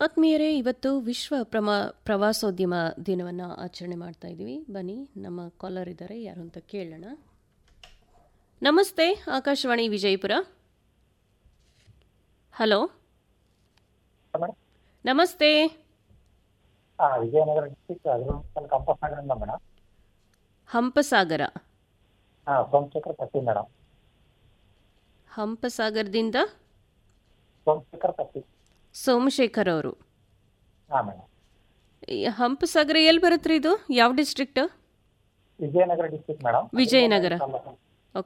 ಆತ್ಮೀಯರೇ ಇವತ್ತು ವಿಶ್ವ ಪ್ರಮ ಪ್ರವಾಸೋದ್ಯಮ ದಿನವನ್ನು ಆಚರಣೆ ಮಾಡ್ತಾ ಇದ್ದೀವಿ ಬನ್ನಿ ನಮ್ಮ ಕಾಲರ್ ಇದ್ದಾರೆ ಯಾರು ಅಂತ ಕೇಳೋಣ ನಮಸ್ತೆ ಆಕಾಶವಾಣಿ ವಿಜಯಪುರ ಹಲೋ ಮೇಡಮ್ ನಮಸ್ತೆ ಹಾಂ ವಿಜಯನಗರ ಡಿಸ್ಟಿಕ್ ಅಗ್ರಿಕಲ್ಚರ್ ಕಂಪಸ್ ನಗರದಿಂದ ಮೇಡಮ್ ಹಂಪಸಾಗರ ಹಾಂ ಸೋಮಶೇಖರ್ ಪಟ್ಟಿ ಮೇಡಮ್ ಹಂಪಸಾಗರದಿಂದ ಸೋಮಶೇಖರ್ ಪಟ್ಟಿ ಸೋಮಶೇಖರ್ ಅವರು ಹಾಂ ಮೇಡಮ್ ಈ ಹಂಪಸಾಗರ ಎಲ್ಲಿ ಬರುತ್ತೆ ಇದು ಯಾವ district Vijayanagara district madam Vijayanagara.